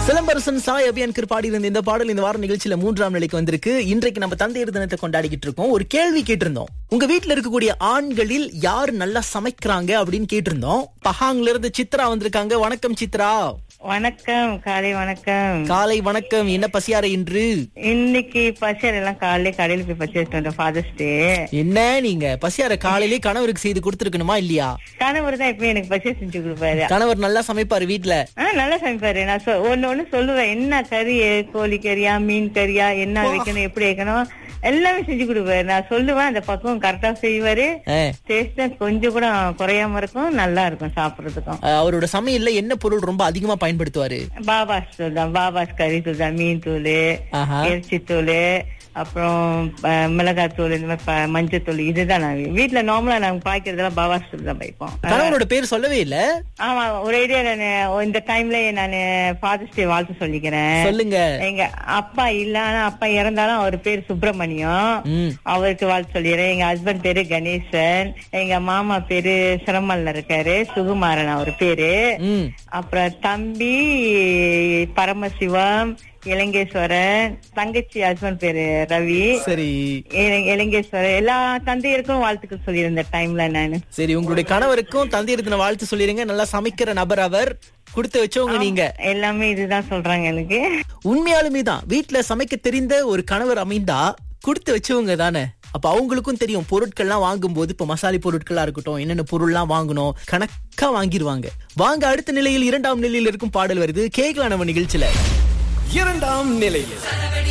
சிலம்பரசன் சாய் அபியான்கர் பாடியிருந்த இந்த பாடல் இந்த வார நிகழ்ச்சியில மூன்றாம் நிலைக்கு வந்திருக்கு இன்றைக்கு நம்ம தந்தையர் தினத்தை கொண்டாடிக்கிட்டு இருக்கோம் ஒரு கேள்வி கேட்டிருந்தோம் உங்க வீட்ல இருக்கக்கூடிய ஆண்களில் யார் நல்லா சமைக்கிறாங்க அப்படின்னு கேட்டிருந்தோம் பஹாங்ல இருந்து சித்ரா வந்திருக்காங்க வணக்கம் சித்ரா வணக்கம் காலை வணக்கம் காலை வணக்கம் என்ன பசியார இன்று இன்னைக்கு பச்சர் எல்லாம் காலையில கடையில போய் பச்சரிட்டு வந்தோம் ஃபாதர்ஸ் டே என்ன நீங்க பசியார காலையிலே கணவருக்கு செய்து கொடுத்துருக்கணுமா இல்லையா கணவர் தான் எப்பயும் எனக்கு பச்சை செஞ்சு கொடுப்பாரு கணவர் நல்லா சமைப்பாரு வீட்ல ஆ நல்லா சமைப்பாரு நான் சொ- ஒண்ணு ஒண்ணு சொல்லுவேன் என்ன கறி கோழி கறியா மீன் கறியா என்ன வைக்கணும் எப்படி வைக்கணும் எல்லாமே செஞ்சு கொடுப்பாரு நான் சொல்லுவேன் அந்த பக்குவம் கரெக்டா செய்வாரு ஆ, டேஸ்ட் கொஞ்சம் கூட குறையாம இருக்கும் நல்லா இருக்கும் சாப்பிடுறதுக்கும் அவரோட சமையல்ல என்ன பொருள் ரொம்ப அதிகமா பயன்படுத்துவாரு பாபாஸ் தூள் தான் பாபாஸ் கறி தூள் தான் மீன் தூள் ஆஹா. இறைச்சி தூள் அப்புறம் அஹ், மிளகாய் தூள் இந்த மாதிரி ப- மஞ்சள் தூள் இதுதான் நான் வீட்டுல நார்மலா நாங்க பாய்க்கிறதெல்லாம் பாபாஸ் தூள் தான் வைப்போம் கணவரோட பேர் சொல்லவே இல்ல ஆமா ஒரு ஐடியா நானு இந்த டைம்ல நானு ஃபாதர்ஸ் டே வாழ்த்து சொல்லிக்கிறேன் சொல்லுங்க எங்க அப்பா இல்ல ஆனா அப்பா இறந்தாலும் அவர் பேர் சுப்பிரமணியம் ம் அவருக்கு வாழ்த்து சொல்லிடுறேன் எங்க ஹஸ்பண்ட் பேரு கணேசன் எங்க மாமா பேரு சிரமல்ல இருக்காரு சுகுமாரன் அவர் பேரு ம் அப்புறம் தம்பி பரமசிவம் இலங்கேஸ்வரன் தங்கச்சி ஹஸ்பண்ட் பேரு ரவி சரி இல- இலங்கேஸ்வரன் எல்லா தந்தையருக்கும் வாழ்த்துக்கள் சொல்லியிருந்த டைம்ல நானு சரி உங்களுடைய கணவருக்கும் தந்தையர் தின வாழ்த்து சொல்லிருங்க நல்லா சமைக்கிற நபர் அவர் கொடுத்து வச்சவங்க நீங்க எல்லாமே இதுதான் சொல்றாங்க எனக்கு உண்மையாலுமே தான் வீட்ல சமைக்க தெரிந்த ஒரு கணவர் அமைந்தா கொடுத்து வச்சவங்க தானே அப்ப அவங்களுக்கும் தெரியும் பொருட்கள்லாம் வாங்கும்போது இப்ப மசாலி பொருட்களா இருக்கட்டும் என்னென்ன பொருள்லாம் வாங்கணும் கணக்கா வாங்கிருவாங்க வாங்க அடுத்த நிலையில் இரண்டாம் நிலையில் இருக்கும் பாடல் வருது கேட்கலாம் நம்ம நிகழ்ச்சியில இரண்டாம் நிலையில்